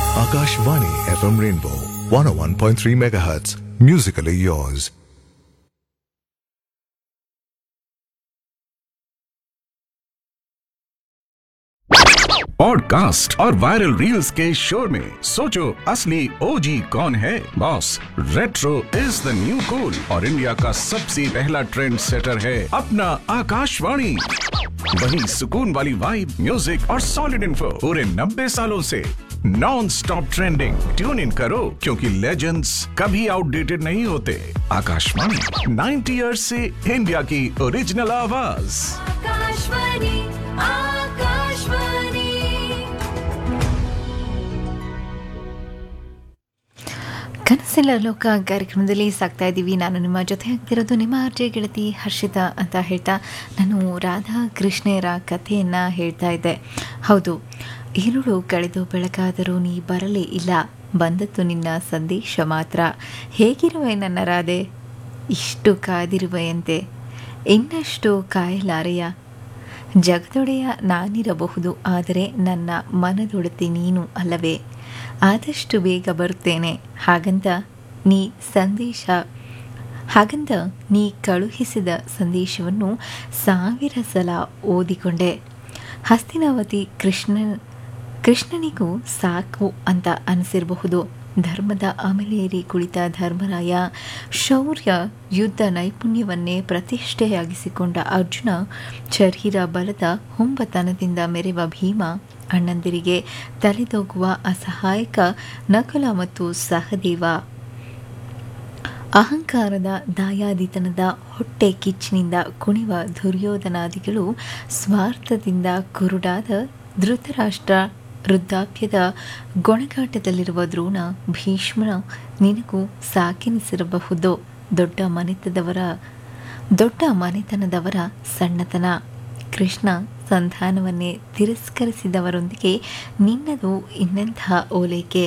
Akashvani FM Rainbow 101.3 MHz. Musically yours. Podcast और viral reels के शोर में सोचो असली ओजी कौन है boss retro is the new cool और इंडिया का सबसे पहला ट्रेंड सेटर है अपना आकाशवाणी वही सुकून वाली वाइब म्यूजिक और सॉलिड इन्फो पूरे 90 सालों से non stop trending tune in करो क्योंकि लेजेंड्स कभी आउटडेटेड नहीं होते आकाशवाणी 90 इयर्स से इंडिया की ओरिजिनल आवाज आकाशवाणी आकाशवाणी ಕನಸಿನ ಲೋಕ ಕಾರ್ಯಕ್ರಮದಲ್ಲಿ ಸಾಕ್ತಾ ಇದ್ದೀವಿ ನಾನು ನಿಮ್ಮ ಜೊತೆ ಆಗ್ತಿರೋದು ನಿಮ್ಮ ಅರ್ಜೆ ಗೆಳತಿ ಹರ್ಷಿತಾ ಅಂತ ಹೇಳ್ತಾ ನಾನು ರಾಧಾ ಕೃಷ್ಣೇರ ಕಥೆಯನ್ನು ಹೇಳ್ತಾ ಇದ್ದೆ ಹೌದು ಈರುಳು ಕಳೆದು ಬೆಳಕಾದರೂ ನೀ ಬರಲೇ ಇಲ್ಲ ಬಂದದ್ದು ನಿನ್ನ ಸಂದೇಶ ಮಾತ್ರ ಹೇಗಿರುವೆ ನನ್ನ ರಾಧೆ ಇಷ್ಟು ಕಾದಿರುವೆಯಂತೆ ಇನ್ನಷ್ಟು ಕಾಯಲಾರೆಯ ಜಗದೊಡೆಯ ನಾನಿರಬಹುದು ಆದರೆ ನನ್ನ ಮನದೊಡತಿ ನೀನು ಅಲ್ಲವೇ ಆದಷ್ಟು ಬೇಗ ಬರುತ್ತೇನೆ ಹಾಗಂತ ನೀ ಸಂದೇಶ ಹಾಗಂತ ನೀ ಕಳುಹಿಸಿದ ಸಂದೇಶವನ್ನು ಸಾವಿರ ಸಲ ಓದಿಕೊಂಡೆ ಹಸ್ತಿನಾವತಿ ಕೃಷ್ಣ ಕೃಷ್ಣನಿಗೂ ಸಾಕು ಅಂತ ಅನಿಸಿರಬಹುದು ಧರ್ಮದ ಅಮಲೇರಿ ಕುಳಿತ ಧರ್ಮರಾಯ ಶೌರ್ಯ ಯುದ್ಧ ನೈಪುಣ್ಯವನ್ನೇ ಪ್ರತಿಷ್ಠೆಯಾಗಿಸಿಕೊಂಡ ಅರ್ಜುನ ಶರೀರ ಬಲದ ಹುಂಬತನದಿಂದ ಮೆರೆವ ಭೀಮ ಅಣ್ಣಂದಿರಿಗೆ ತಲೆದೋಗುವ ಅಸಹಾಯಕ ನಕಲ ಮತ್ತು ಸಹದೇವ ಅಹಂಕಾರದ ದಾಯಾದಿತನದ ಹೊಟ್ಟೆ ಕಿಚ್ಚಿನಿಂದ ಕುಣಿವ ದುರ್ಯೋಧನಾದಿಗಳು ಸ್ವಾರ್ಥದಿಂದ ಕುರುಡಾದ ಧೃತರಾಷ್ಟ್ರ ವೃದ್ಧಾಪ್ಯದ ಗೊಣಗಾಟದಲ್ಲಿರುವ ದ್ರೋಣ ಭೀಷ್ಮ ನಿನಗೂ ಸಾಕೆನಿಸಿರಬಹುದು ದೊಡ್ಡ ಮನೆತದವರ ದೊಡ್ಡ ಮನೆತನದವರ ಸಣ್ಣತನ ಕೃಷ್ಣ ಸಂಧಾನವನ್ನೇ ತಿರಸ್ಕರಿಸಿದವರೊಂದಿಗೆ ನಿನ್ನದು ಇನ್ನೆಂಥ ಓಲೈಕೆ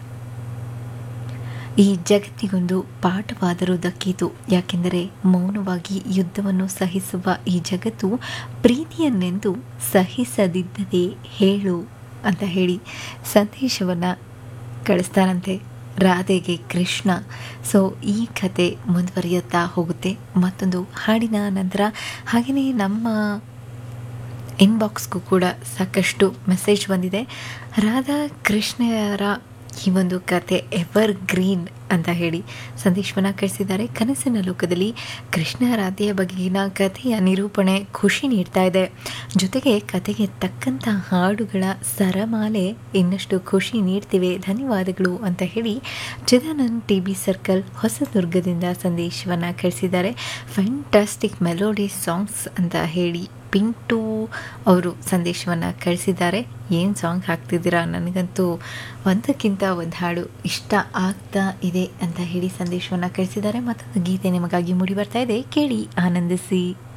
ಈ ಜಗತ್ತಿಗೊಂದು ಪಾಠವಾದರೂ ದಕ್ಕೀತು ಯಾಕೆಂದರೆ ಮೌನವಾಗಿ ಯುದ್ಧವನ್ನು ಸಹಿಸುವ ಈ ಜಗತ್ತು ಪ್ರೀತಿಯನ್ನೆಂದು ಸಹಿಸದಿದ್ದದೇ ಹೇಳು ಅಂತ ಹೇಳಿ ಸಂದೇಶವನ್ನು ಕಳಿಸ್ತಾರಂತೆ ರಾಧೆಗೆ ಕೃಷ್ಣ ಸೊ ಈ ಕತೆ ಮುಂದುವರಿಯುತ್ತಾ ಹೋಗುತ್ತೆ ಮತ್ತೊಂದು ಹಾಡಿನ ನಂತರ ಹಾಗೆಯೇ ನಮ್ಮ ಇನ್ಬಾಕ್ಸ್ಗೂ ಕೂಡ ಸಾಕಷ್ಟು ಮೆಸೇಜ್ ಬಂದಿದೆ ರಾಧಾ ಕೃಷ್ಣರ ಈ ಒಂದು ಕತೆ ಎವರ್ ಗ್ರೀನ್ ಅಂತ ಹೇಳಿ ಸಂದೇಶವನ್ನು ಕಳಿಸಿದ್ದಾರೆ ಕನಸಿನ ಲೋಕದಲ್ಲಿ ಕೃಷ್ಣ ರಾಧೆಯ ಬಗೆಗಿನ ಕಥೆಯ ನಿರೂಪಣೆ ಖುಷಿ ನೀಡ್ತಾ ಇದೆ ಜೊತೆಗೆ ಕತೆಗೆ ತಕ್ಕಂಥ ಹಾಡುಗಳ ಸರಮಾಲೆ ಇನ್ನಷ್ಟು ಖುಷಿ ನೀಡ್ತಿವೆ ಧನ್ಯವಾದಗಳು ಅಂತ ಹೇಳಿ ಚಿದಾನಂದ್ ಟಿ ಬಿ ಸರ್ಕಲ್ ಹೊಸದುರ್ಗದಿಂದ ಸಂದೇಶವನ್ನು ಕಳಿಸಿದ್ದಾರೆ ಫ್ಯಾಂಟಾಸ್ಟಿಕ್ ಮೆಲೋಡಿ ಸಾಂಗ್ಸ್ ಅಂತ ಹೇಳಿ ಪಿಂಟು ಅವರು ಸಂದೇಶವನ್ನು ಕಳಿಸಿದ್ದಾರೆ ಏನು ಸಾಂಗ್ ಹಾಕ್ತಿದ್ದೀರಾ ನನಗಂತೂ ಒಂದಕ್ಕಿಂತ ಒಂದು ಹಾಡು ಇಷ್ಟ ಆಗ್ತಾ ಇದೆ ಅಂತ ಹೇಳಿ ಸಂದೇಶವನ್ನು ಕಳಿಸಿದ್ದಾರೆ ಮತ್ತೊಂದು ಗೀತೆ ನಿಮಗಾಗಿ ಮೂಡಿ ಬರ್ತಾ ಇದೆ ಕೇಳಿ ಆನಂದಿಸಿ